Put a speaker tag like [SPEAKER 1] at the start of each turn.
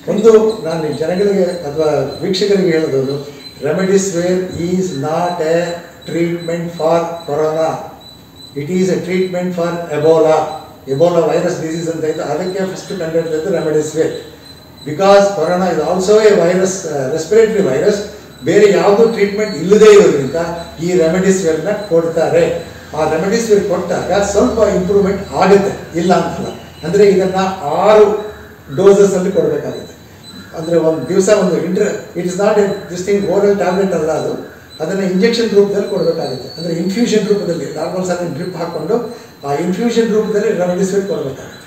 [SPEAKER 1] ಒಂದು ನಾನು ಜನಗಳಿಗೆ ಅಥವಾ ವೀಕ್ಷಕರಿಗೆ ಹೇಳೋದು remdesivir is not a treatment for corona it is a treatment for Ebola Ebola virus disease ಅಂತ ಇತ್ತು ಅದಕ್ಕೆ ಫಸ್ಟ್ ಕಂಡುಹಿಡಿದದ್ದು remdesivir because corona is also a virus respiratory virus ಬೇರೆ ಯಾವುದು ಟ್ರೀಟ್ಮೆಂಟ್ ಇಲ್ಲದೇ ಇರೋದ್ರಿಂದ ಈ ರೆಮಿಡಿಸ್ವೇರ್ನ ಕೊಡ್ತಾರೆ ಆ ರೆಮಿಡಿಸ್ವೇರ್ ಕೊಟ್ಟಾಗ ಸ್ವಲ್ಪ ಇಂಪ್ರೂವ್ಮೆಂಟ್ ಆಗುತ್ತೆ ಇಲ್ಲ ಅಂತಲ್ಲ ಅಂದರೆ ಇದನ್ನ ಆರು ಡೋಸಸ್ ಅಲ್ಲಿ ಕೊಡಬೇಕಾಗುತ್ತೆ ಅಂದರೆ ಒಂದು ದಿವಸ ಒಂದು intra it is not a this thing oral tablet ಅಲ್ಲ ಅದು ಅದನ್ನು ಇಂಜೆಕ್ಷನ್ ರೂಪದಲ್ಲಿ ಕೊಡಬೇಕಾಗುತ್ತೆ ಅಂದರೆ ಇನ್ಫ್ಯೂಷನ್ ರೂಪದಲ್ಲಿ ನಾರ್ಮಲ್ ಸಾರಿ ಡ್ರಿಪ್ ಹಾಕ್ಕೊಂಡು ಆ ಇನ್ಫ್ಯೂಷನ್ ರೂಪದಲ್ಲಿ ರೆಮಿಡಿಸ್ವೇರ್ ಕೊಡಬೇಕಾಗುತ್ತೆ